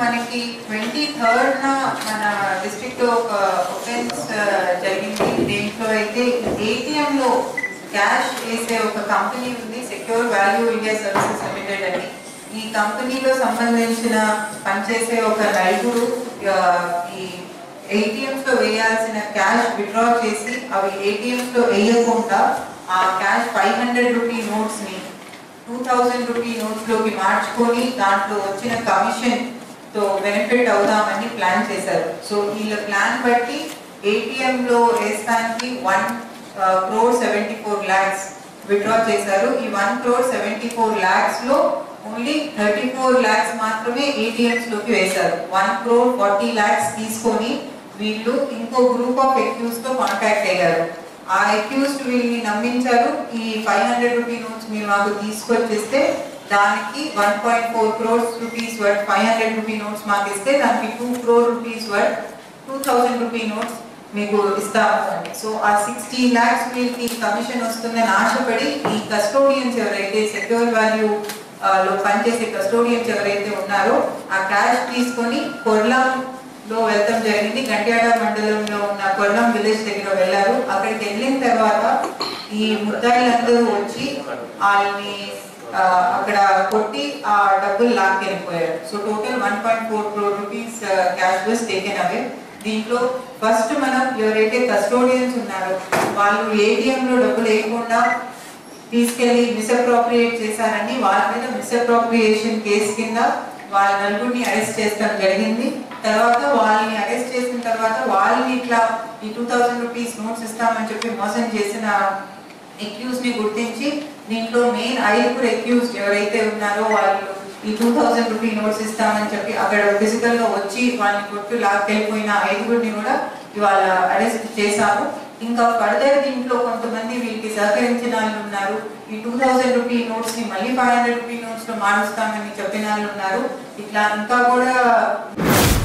మనకి twenty third మన district లో ఒక ఒఫెన్స్ జరిగింది దీంట్లో అయితే ఏటీఎం లో క్యాష్ వేసే ఒక కంపెనీ ఉంది secure value India services limited అని ఈ కంపెనీలో సంబంధించిన పనిచేసే ఒక నలుగురు ఆ, ఈ ఏటీఎంస్ లో వేయాల్సిన క్యాష్ విత్డ్రా చేసి అవి ఏటీఎంస్ లో వేయకుండా ఆ cash five hundred rupee notes ని టూ థౌజండ్ రూపీ నోట్స్ లోకి మార్చుకొని దాంట్లో వచ్చిన కమిషన్ తో బెనిఫిట్ అవుదామని ప్లాన్ చేశారు సో వీళ్ళ ప్లాన్ బట్టి ఏటీఎం లో వేస్తానికి one crore seventy four lakhs withdraw చేశారు ఈ one crore seventy four lakhs లో ఓన్లీ థర్టీ ఫోర్ ల్యాక్స్ మాత్రమే ఏటీఎంస్ లోకి వేశారు వన్ క్రోర్ ఫార్టీ ల్యాక్స్ తీసుకొని వీళ్ళు ఇంకో గ్రూప్ ఆఫ్ ఎక్యూస్ తో కాంటాక్ట్ అయ్యారు ఆ అక్యూస్డ్ వీళ్ళని నమ్మించారు ఈ ఫైవ్ హండ్రెడ్ రూపీ నోట్స్ మీరు మాకు తీసుకొచ్చేస్తే దానికి one point four crores rupees worth five hundred rupee notes మాకు ఇస్తే దానికి two crore rupees worth two thousand rupee notes మీకు ఇస్తాము అని సో ఆ సిక్స్టీ ల్యాక్స్ వీళ్ళకి కమిషన్ వస్తుందని ఆశపడి ఈ కస్టోడియన్స్ ఎవరైతే సెక్యూర్ వాల్యూ లో పనిచేసే కస్టోడియన్స్ ఎవరైతే ఉన్నారో ఆ క్యాష్ తీసుకొని కొర్లం లో వెళ్తాం జరిగింది గంట్యాడ మండలంలో ఉన్న కొల్లం విలేజ్ దగ్గర వెళ్ళారు అక్కడికి వెళ్ళిన తర్వాత ఈ ముద్దాయిలందరూ వచ్చి వాళ్ళని ఆ, అక్కడ కొట్టి ఆ డబ్బులు లాక్కెళ్ళిపోయారు so total one point four crore rupees cash was taken away దీంట్లో ఫస్ట్ మనం ఎవరైతే కస్టోడియన్స్ ఉన్నారో వాళ్ళు ఏటీఎం లో డబ్బులు వేయకుండా తీసుకెళ్లి మిస్అప్రోప్రియేట్ చేశారని వాళ్ళ మీద మిస్అప్రోప్రియేషన్ కేసు కింద వాళ్ళ నలుగురిని అరెస్ట్ చేస్తాం జరిగింది తర్వాత వాళ్ళని అరెస్ట్ చేసిన తర్వాత వాళ్ళని ఇట్లా ఈ టూ థౌజండ్ రూపీస్ నోట్స్ ఇస్తామని చెప్పి మోసం చేసిన ఎక్యూజ్ ని గుర్తించి దీంట్లో మెయిన్ ఐదుగురు ఎక్యూజ్డ్ ఎవరైతే ఉన్నారో వాళ్ళు ఈ టూ థౌజండ్ రూపీ నోట్స్ ఇస్తామని చెప్పి అక్కడ ఫిజికల్ గా వచ్చి వాళ్ళని కొట్టు లాక్కెళ్ళిపోయిన ఐదుగురిని కూడా ఇవాళ అరెస్ట్ చేశాము ఇంకా ఫర్దర్ దీంట్లో కొంతమంది వీళ్ళకి సహకరించిన వాళ్ళు ఉన్నారు ఈ టూ థౌజండ్ రూపీ నోట్స్ ని మళ్ళీ ఫైవ్ హండ్రెడ్ రూపీ నోట్స్ లో మారుస్తామని చెప్పిన వాళ్ళు ఉన్నారు ఇట్లా ఇంకా కూడా